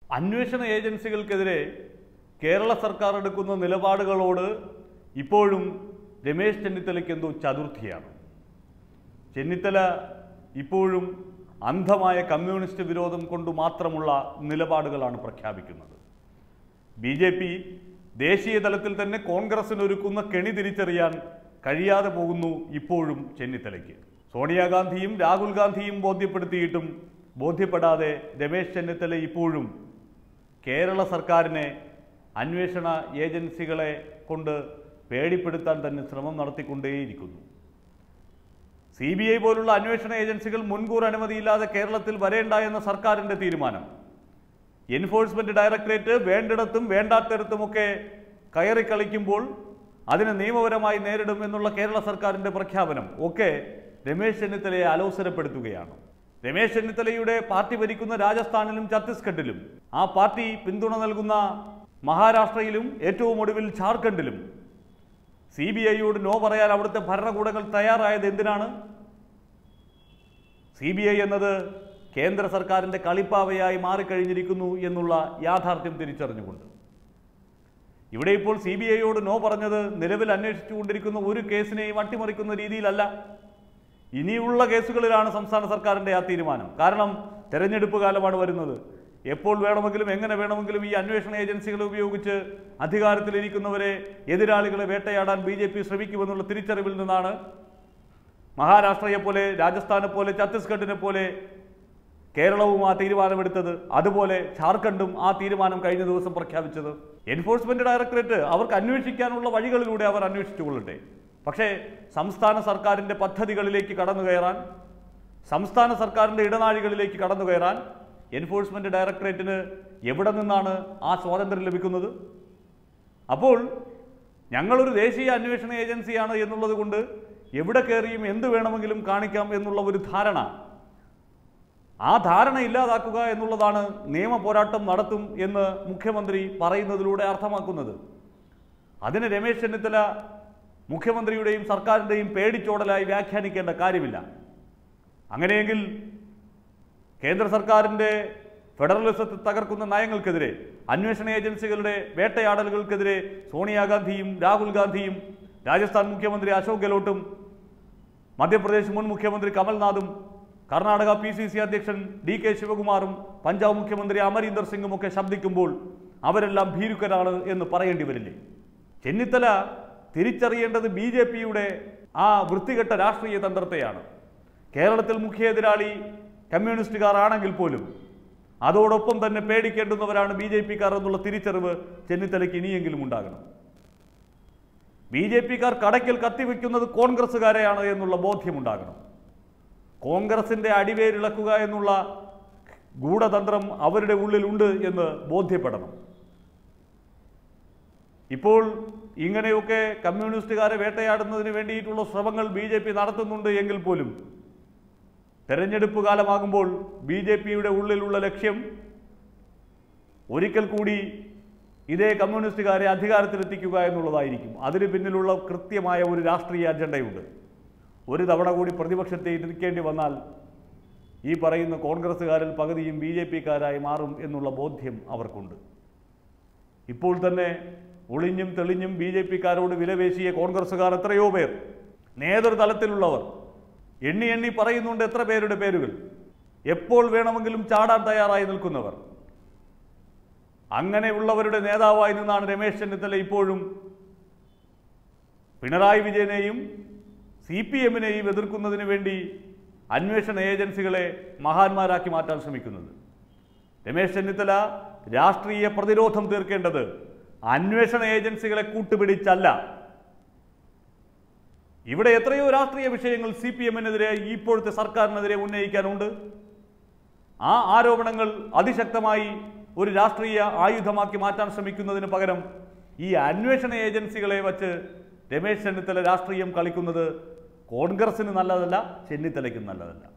അന്വേഷണ ഏജൻസികൾക്കെതിരെ കേരള സർക്കാർ എടുക്കുന്ന നിലപാടുകളോട് ഇപ്പോഴും രമേശ് ചെന്നിത്തലയ്ക്ക് എന്തോ ചതുർത്ഥിയാണ് ചെന്നിത്തല ഇപ്പോഴും അന്ധമായ കമ്മ്യൂണിസ്റ്റ് വിരോധം കൊണ്ട് മാത്രമുള്ള നിലപാടുകളാണ് പ്രഖ്യാപിക്കുന്നത് ബി ജെ പി ദേശീയ തലത്തിൽ തന്നെ കോൺഗ്രസിന് ഒരുക്കുന്ന കെണി തിരിച്ചറിയാൻ കഴിയാതെ പോകുന്നു ഇപ്പോഴും ചെന്നിത്തലയ്ക്ക് സോണിയാഗാന്ധിയും രാഹുൽ ഗാന്ധിയും ബോധ്യപ്പെടുത്തിയിട്ടും ബോധ്യപ്പെടാതെ രമേശ് ചെന്നിത്തല ഇപ്പോഴും കേരള സർക്കാരിനെ അന്വേഷണ ഏജൻസികളെ കൊണ്ട് പേടിപ്പെടുത്താൻ തന്നെ ശ്രമം നടത്തിക്കൊണ്ടേയിരിക്കുന്നു സി ബി ഐ പോലുള്ള അന്വേഷണ ഏജൻസികൾ മുൻകൂർ അനുമതിയില്ലാതെ കേരളത്തിൽ വരേണ്ട എന്ന സർക്കാരിന്റെ തീരുമാനം എൻഫോഴ്സ്മെന്റ് ഡയറക്ടറേറ്റ് വേണ്ടിടത്തും വേണ്ടാത്തിടത്തുമൊക്കെ കയറി കളിക്കുമ്പോൾ അതിനെ നിയമപരമായി നേരിടും എന്നുള്ള കേരള സർക്കാരിന്റെ പ്രഖ്യാപനം ഒക്കെ രമേശ് ചെന്നിത്തലയെ അലോസരപ്പെടുത്തുകയാണ് രമേശ് ചെന്നിത്തലയുടെ പാർട്ടി ഭരിക്കുന്ന രാജസ്ഥാനിലും ഛത്തീസ്ഗഡിലും ആ പാർട്ടി പിന്തുണ നൽകുന്ന മഹാരാഷ്ട്രയിലും ഏറ്റവും ഒടുവിൽ ഝാർഖണ്ഡിലും സി ബി ഐയോട് നോ പറയാൻ അവിടുത്തെ ഭരണകൂടങ്ങൾ തയ്യാറായത് എന്തിനാണ് സി ബി ഐ എന്നത് കേന്ദ്ര സർക്കാരിന്റെ കളിപ്പാവയായി മാറിക്കഴിഞ്ഞിരിക്കുന്നു എന്നുള്ള യാഥാർത്ഥ്യം തിരിച്ചറിഞ്ഞുകൊണ്ട് ഇവിടെ ഇപ്പോൾ സി ബി ഐയോട് നോ പറഞ്ഞത് നിലവിൽ അന്വേഷിച്ചുകൊണ്ടിരിക്കുന്ന ഒരു കേസിനെയും അട്ടിമറിക്കുന്ന രീതിയിലല്ല ഇനിയുള്ള കേസുകളിലാണ് സംസ്ഥാന സർക്കാരിന്റെ ആ തീരുമാനം കാരണം തെരഞ്ഞെടുപ്പ് കാലമാണ് വരുന്നത് എപ്പോൾ വേണമെങ്കിലും എങ്ങനെ വേണമെങ്കിലും ഈ അന്വേഷണ ഏജൻസികളെ ഉപയോഗിച്ച് അധികാരത്തിലിരിക്കുന്നവരെ എതിരാളികളെ വേട്ടയാടാൻ ബി ജെ പി ശ്രമിക്കുമെന്നുള്ള തിരിച്ചറിവിൽ നിന്നാണ് മഹാരാഷ്ട്രയെ പോലെ രാജസ്ഥാനെ പോലെ ഛത്തീസ്ഗഡിനെ പോലെ കേരളവും ആ തീരുമാനമെടുത്തത് അതുപോലെ ഝാർഖണ്ഡും ആ തീരുമാനം കഴിഞ്ഞ ദിവസം പ്രഖ്യാപിച്ചത് എൻഫോഴ്സ്മെന്റ് ഡയറക്ടറേറ്റ് അവർക്ക് അന്വേഷിക്കാനുള്ള വഴികളിലൂടെ അവർ അന്വേഷിച്ചുകൊള്ളട്ടെ പക്ഷേ സംസ്ഥാന സർക്കാരിന്റെ പദ്ധതികളിലേക്ക് കടന്നു കയറാൻ സംസ്ഥാന സർക്കാരിന്റെ ഇടനാഴികളിലേക്ക് കടന്നു കയറാൻ എൻഫോഴ്സ്മെന്റ് ഡയറക്ടറേറ്റിന് എവിടെ നിന്നാണ് ആ സ്വാതന്ത്ര്യം ലഭിക്കുന്നത് അപ്പോൾ ഞങ്ങളൊരു ദേശീയ അന്വേഷണ ഏജൻസിയാണ് എന്നുള്ളത് കൊണ്ട് എവിടെ കയറിയും എന്ത് വേണമെങ്കിലും കാണിക്കാം എന്നുള്ള ഒരു ധാരണ ആ ധാരണ ഇല്ലാതാക്കുക എന്നുള്ളതാണ് നിയമ പോരാട്ടം നടത്തും എന്ന് മുഖ്യമന്ത്രി പറയുന്നതിലൂടെ അർത്ഥമാക്കുന്നത് അതിന് രമേശ് ചെന്നിത്തല മുഖ്യമന്ത്രിയുടെയും സർക്കാരിൻ്റെയും പേടിച്ചോടലായി വ്യാഖ്യാനിക്കേണ്ട കാര്യമില്ല അങ്ങനെയെങ്കിൽ കേന്ദ്ര സർക്കാരിൻ്റെ ഫെഡറലിസത്തെ തകർക്കുന്ന നയങ്ങൾക്കെതിരെ അന്വേഷണ ഏജൻസികളുടെ വേട്ടയാടലുകൾക്കെതിരെ സോണിയാഗാന്ധിയും രാഹുൽ ഗാന്ധിയും രാജസ്ഥാൻ മുഖ്യമന്ത്രി അശോക് ഗെഹ്ലോട്ടും മധ്യപ്രദേശ് മുൻ മുഖ്യമന്ത്രി കമൽനാഥും കർണാടക പി സി സി അധ്യക്ഷൻ ഡി കെ ശിവകുമാറും പഞ്ചാബ് മുഖ്യമന്ത്രി അമരീന്ദർ സിംഗും ഒക്കെ ശബ്ദിക്കുമ്പോൾ അവരെല്ലാം ഭീരുക്കരാണ് എന്ന് പറയേണ്ടി വരില്ലേ ചെന്നിത്തല തിരിച്ചറിയേണ്ടത് ബി ജെ പിയുടെ ആ വൃത്തികെട്ട രാഷ്ട്രീയ തന്ത്രത്തെയാണ് കേരളത്തിൽ മുഖ്യ എതിരാളി കമ്മ്യൂണിസ്റ്റുകാർ ആണെങ്കിൽ പോലും അതോടൊപ്പം തന്നെ പേടിക്കേണ്ടുന്നവരാണ് ബി ജെ പിക്കാർ എന്നുള്ള തിരിച്ചറിവ് ചെന്നിത്തലയ്ക്ക് ഇനിയെങ്കിലും ഉണ്ടാകണം ബി ജെ പിക്കാർ കടയ്ക്കൽ കത്തിവെക്കുന്നത് കോൺഗ്രസ്സുകാരെയാണ് എന്നുള്ള ബോധ്യമുണ്ടാകണം കോൺഗ്രസിന്റെ അടിവേരിളക്കുക എന്നുള്ള ഗൂഢതന്ത്രം അവരുടെ ഉള്ളിലുണ്ട് എന്ന് ബോധ്യപ്പെടണം ഇപ്പോൾ ഇങ്ങനെയൊക്കെ കമ്മ്യൂണിസ്റ്റുകാരെ വേട്ടയാടുന്നതിന് വേണ്ടിയിട്ടുള്ള ശ്രമങ്ങൾ ബി ജെ പി നടത്തുന്നുണ്ട് എങ്കിൽ പോലും തെരഞ്ഞെടുപ്പ് കാലമാകുമ്പോൾ ബി ജെ പിയുടെ ഉള്ളിലുള്ള ലക്ഷ്യം ഒരിക്കൽ കൂടി ഇതേ കമ്മ്യൂണിസ്റ്റുകാരെ അധികാരത്തിലെത്തിക്കുക എന്നുള്ളതായിരിക്കും അതിന് പിന്നിലുള്ള കൃത്യമായ ഒരു രാഷ്ട്രീയ അജണ്ടയുണ്ട് ഒരു തവണ കൂടി പ്രതിപക്ഷത്തെ ഇരിക്കേണ്ടി വന്നാൽ ഈ പറയുന്ന കോൺഗ്രസ്സുകാരിൽ പകുതിയും ബി ജെ പിക്കാരായി മാറും എന്നുള്ള ബോധ്യം അവർക്കുണ്ട് ഇപ്പോൾ തന്നെ ഒളിഞ്ഞും തെളിഞ്ഞും ബി ജെ പിക്കാരോട് വിലപേശിയ കോൺഗ്രസ്സുകാർ എത്രയോ പേർ നേതൃതലത്തിലുള്ളവർ എണ്ണി എണ്ണി പറയുന്നുണ്ട് എത്ര പേരുടെ പേരുകൾ എപ്പോൾ വേണമെങ്കിലും ചാടാൻ തയ്യാറായി നിൽക്കുന്നവർ അങ്ങനെയുള്ളവരുടെ നേതാവായി നിന്നാണ് രമേശ് ചെന്നിത്തല ഇപ്പോഴും പിണറായി വിജയനെയും സി പി എമ്മിനെയും എതിർക്കുന്നതിന് വേണ്ടി അന്വേഷണ ഏജൻസികളെ മഹാന്മാരാക്കി മാറ്റാൻ ശ്രമിക്കുന്നത് രമേശ് ചെന്നിത്തല രാഷ്ട്രീയ പ്രതിരോധം തീർക്കേണ്ടത് അന്വേഷണ ഏജൻസികളെ കൂട്ടുപിടിച്ചല്ല ഇവിടെ എത്രയോ രാഷ്ട്രീയ വിഷയങ്ങൾ സി പി എമ്മിനെതിരെ ഇപ്പോഴത്തെ സർക്കാരിനെതിരെ ഉന്നയിക്കാനുണ്ട് ആ ആരോപണങ്ങൾ അതിശക്തമായി ഒരു രാഷ്ട്രീയ ആയുധമാക്കി മാറ്റാൻ ശ്രമിക്കുന്നതിന് പകരം ഈ അന്വേഷണ ഏജൻസികളെ വച്ച് രമേശ് ചെന്നിത്തല രാഷ്ട്രീയം കളിക്കുന്നത് കോൺഗ്രസിന് നല്ലതല്ല ചെന്നിത്തലയ്ക്കും നല്ലതല്ല